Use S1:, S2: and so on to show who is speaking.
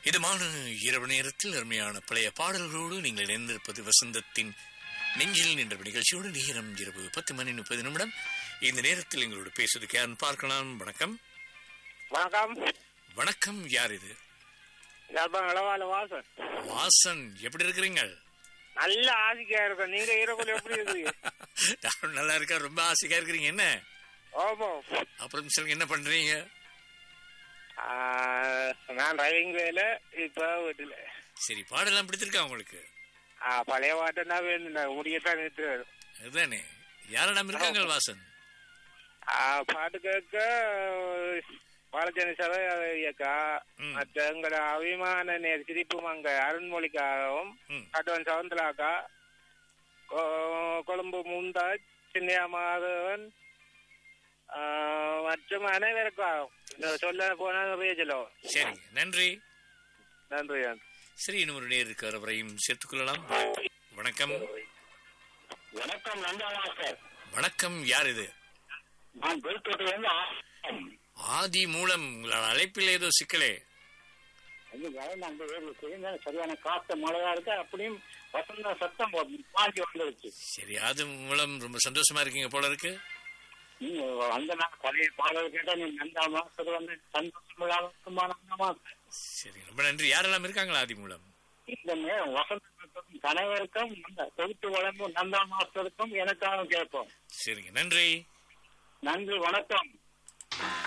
S1: இதமான இரவு நேரத்தில் அருமையான பழைய பாடல்களோடு நீங்கள் இணைந்திருப்பது வசந்தத்தின் நெஞ்சில் நின்ற நிகழ்ச்சியோடு நேரம் இரவு பத்து மணி முப்பது நிமிடம் இந்த நேரத்தில் எங்களோடு பேசுவதற்கு யாருன்னு பார்க்கலாம் வணக்கம்
S2: வணக்கம்
S1: வணக்கம் யார் இது
S2: யாழ்ப்பாணம் இளவால வாசன்
S1: வாசன் எப்படி இருக்கிறீங்க
S2: நல்ல ஆசைக்கா இருக்கும் நீங்க இரவுல எப்படி இருக்கீங்க
S1: நானும் நல்லா இருக்கா ரொம்ப ஆசைக்கா இருக்கிறீங்க என்ன
S2: ஓமோ
S1: அப்புறம் சொல்லுங்க என்ன பண்றீங்க
S2: ஆஹ், நான் டிரைவிங் வேல இப்ப வீட்டுல
S1: சரி பாடலாம் பிடித்திருக்கா உங்களுக்கு
S2: ஆஹ், பழைய பாட்டுனா வேணும் முடியத்தான் நிறுத்து
S1: அதுதானே யாரிடம் இருக்காங்க வாசன்
S2: பாட்டு கேட்க பாலச்சனி சபை இயக்கா
S1: ம்.
S2: மற்ற எங்களோட அபிமான நேர் சிரிப்பு மங்க அருண்மொழிக்காகவும்
S1: ம்.
S2: கட்டுவன் சவுந்தலாக்கா கொ- கொழும்பு முந்தாஜ் சின்னையா மாதவன் ஆஹ், மற்றும் அனைவருக்கும் இந்த சொல்ல போனா பேஜலோ
S1: சரிங்க நன்றி
S2: நன்றி நன்றி
S1: சரி இன்னும் ஒரு நேர் இருக்கார் அவரையும் சேர்த்துக் கொள்ளலாம் வணக்கம்
S3: வணக்கம் நந்தவாசர்
S1: வணக்கம் யார் இது
S3: நான் பெருத்தோட்டிலிருந்து ஆசம்
S1: ஆதி மூலம் உங்களோட அழைப்பில் ஏதோ சிக்கலே
S3: அது வரை அந்த வேலை செய்யுங்க சரியான காத்த மழையா இருக்கு அப்படியும் வசந்த சத்தம் பாஞ்சி வந்துருச்சு
S1: சரி ஆதி மூலம் ரொம்ப சந்தோஷமா இருக்கீங்க போல இருக்கு
S3: நீங்க அந்த நாள் பழைய பாடல் கேட்டா நீ நந்தா மாசத்துல வந்து சந்தோஷம் இல்லாம நந்தா மாசம்
S1: சரி ரொம்ப நன்றி யாரெல்லாம் இருக்காங்களா ஆதி மூலம்
S3: இந்த நேரம் வசந்தத்துக்கும் கணவருக்கும் அந்த தொகுத்து வழங்கும் நந்தா மாஸ்டருக்கும் எனக்காக கேட்போம்
S1: சரிங்க நன்றி
S3: நன்றி வணக்கம்